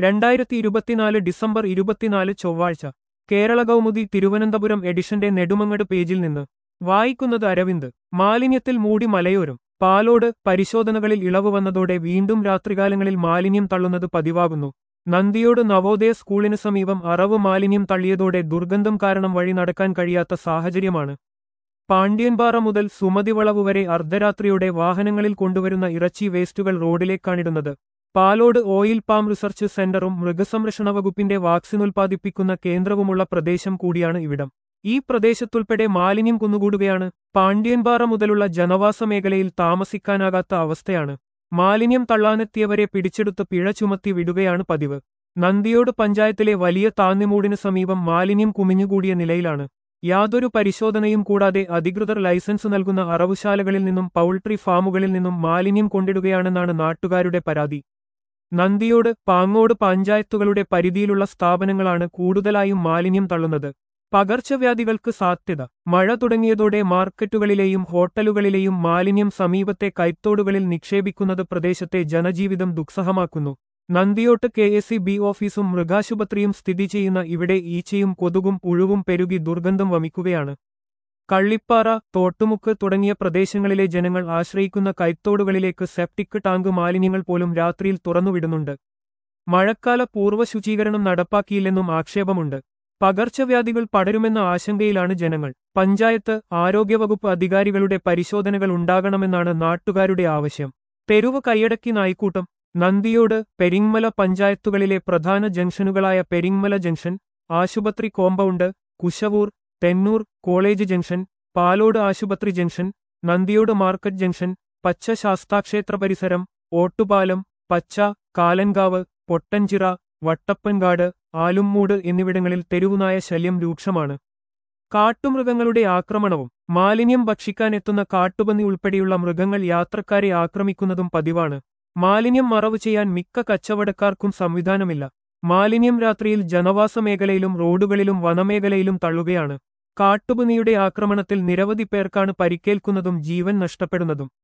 രണ്ടായിരത്തി ഇരുപത്തിനാല് ഡിസംബർ ഇരുപത്തിനാല് ചൊവ്വാഴ്ച കേരള കൗമുദി തിരുവനന്തപുരം എഡിഷന്റെ നെടുമങ്ങട് പേജിൽ നിന്ന് വായിക്കുന്നത് അരവിന്ദ് മാലിന്യത്തിൽ മൂടി മലയോരം പാലോട് പരിശോധനകളിൽ ഇളവ് വന്നതോടെ വീണ്ടും രാത്രികാലങ്ങളിൽ മാലിന്യം തള്ളുന്നത് പതിവാകുന്നു നന്ദിയോട് നവോദയ സ്കൂളിന് സമീപം അറവ് മാലിന്യം തള്ളിയതോടെ ദുർഗന്ധം കാരണം വഴി നടക്കാൻ കഴിയാത്ത സാഹചര്യമാണ് പാണ്ഡ്യൻപാറ മുതൽ സുമതിവളവ് വരെ അർദ്ധരാത്രിയോടെ വാഹനങ്ങളിൽ കൊണ്ടുവരുന്ന ഇറച്ചി വേസ്റ്റുകൾ റോഡിലേക്കാണിടുന്നത് പാലോട് ഓയിൽ പാം റിസർച്ച് സെന്ററും മൃഗസംരക്ഷണ വകുപ്പിന്റെ വാക്സിൻ ഉൽപ്പാദിപ്പിക്കുന്ന കേന്ദ്രവുമുള്ള പ്രദേശം കൂടിയാണ് ഇവിടം ഈ പ്രദേശത്തുൾപ്പെടെ മാലിന്യം കുന്നുകൂടുകയാണ് പാണ്ഡ്യൻപാറ മുതലുള്ള ജനവാസ മേഖലയിൽ താമസിക്കാനാകാത്ത അവസ്ഥയാണ് മാലിന്യം തള്ളാനെത്തിയവരെ പിടിച്ചെടുത്ത് പിഴ ചുമത്തി വിടുകയാണ് പതിവ് നന്ദിയോട് പഞ്ചായത്തിലെ വലിയ താന്നിമൂടിന് സമീപം മാലിന്യം കുമിഞ്ഞുകൂടിയ നിലയിലാണ് യാതൊരു പരിശോധനയും കൂടാതെ അധികൃതർ ലൈസൻസ് നൽകുന്ന അറവുശാലകളിൽ നിന്നും പൗൾട്രി ഫാമുകളിൽ നിന്നും മാലിന്യം കൊണ്ടിടുകയാണെന്നാണ് നാട്ടുകാരുടെ പരാതി നന്ദിയോട് പാങ്ങോട് പഞ്ചായത്തുകളുടെ പരിധിയിലുള്ള സ്ഥാപനങ്ങളാണ് കൂടുതലായും മാലിന്യം തള്ളുന്നത് പകർച്ചവ്യാധികൾക്ക് സാധ്യത മഴ തുടങ്ങിയതോടെ മാർക്കറ്റുകളിലെയും ഹോട്ടലുകളിലെയും മാലിന്യം സമീപത്തെ കൈത്തോടുകളിൽ നിക്ഷേപിക്കുന്നത് പ്രദേശത്തെ ജനജീവിതം ദുസ്സഹമാക്കുന്നു നന്ദിയോട്ട് കെ എസ് ബി ഓഫീസും മൃഗാശുപത്രിയും സ്ഥിതി ചെയ്യുന്ന ഇവിടെ ഈച്ചയും കൊതുകും പുഴുവും പെരുകി ദുർഗന്ധം വമിക്കുകയാണ് കള്ളിപ്പാറ തോട്ടുമുക്ക് തുടങ്ങിയ പ്രദേശങ്ങളിലെ ജനങ്ങൾ ആശ്രയിക്കുന്ന കൈത്തോടുകളിലേക്ക് സെപ്റ്റിക് ടാങ്ക് മാലിന്യങ്ങൾ പോലും രാത്രിയിൽ തുറന്നുവിടുന്നുണ്ട് മഴക്കാല പൂർവ്വ ശുചീകരണം നടപ്പാക്കിയില്ലെന്നും ആക്ഷേപമുണ്ട് പകർച്ചവ്യാധികൾ പടരുമെന്ന ആശങ്കയിലാണ് ജനങ്ങൾ പഞ്ചായത്ത് ആരോഗ്യവകുപ്പ് അധികാരികളുടെ പരിശോധനകൾ ഉണ്ടാകണമെന്നാണ് നാട്ടുകാരുടെ ആവശ്യം തെരുവ് കൈയടക്കി നായ്ക്കൂട്ടം നന്ദിയോട് പെരിങ്മല പഞ്ചായത്തുകളിലെ പ്രധാന ജംഗ്ഷനുകളായ പെരിങ്മല ജംഗ്ഷൻ ആശുപത്രി compound Kusavoor Thennoor college junction Palode ആശുപത്രി ജംഗ്ഷൻ നന്ദിയോട് മാർക്കറ്റ് ജംഗ്ഷൻ പച്ച ശാസ്താക്ഷേത്ര പരിസരം ഓട്ടുപാലം പച്ച കാലൻകാവ് പൊട്ടൻചിറ വട്ടപ്പൻകാട് ആലുമ്മൂട് എന്നിവിടങ്ങളിൽ തെരുവുനായ ശല്യം രൂക്ഷമാണ് കാട്ടുമൃഗങ്ങളുടെ ആക്രമണവും മാലിന്യം ഭക്ഷിക്കാനെത്തുന്ന കാട്ടുപന്നി ഉൾപ്പെടെയുള്ള മൃഗങ്ങൾ യാത്രക്കാരെ ആക്രമിക്കുന്നതും പതിവാണ് മാലിന്യം മറവ് ചെയ്യാൻ മിക്ക കച്ചവടക്കാർക്കും സംവിധാനമില്ല മാലിന്യം രാത്രിയിൽ ജനവാസ മേഖലയിലും റോഡുകളിലും വനമേഖലയിലും തള്ളുകയാണ് കാട്ടുപന്നിയുടെ ആക്രമണത്തിൽ നിരവധി പേർക്കാണ് പരിക്കേൽക്കുന്നതും ജീവൻ നഷ്ടപ്പെടുന്നതും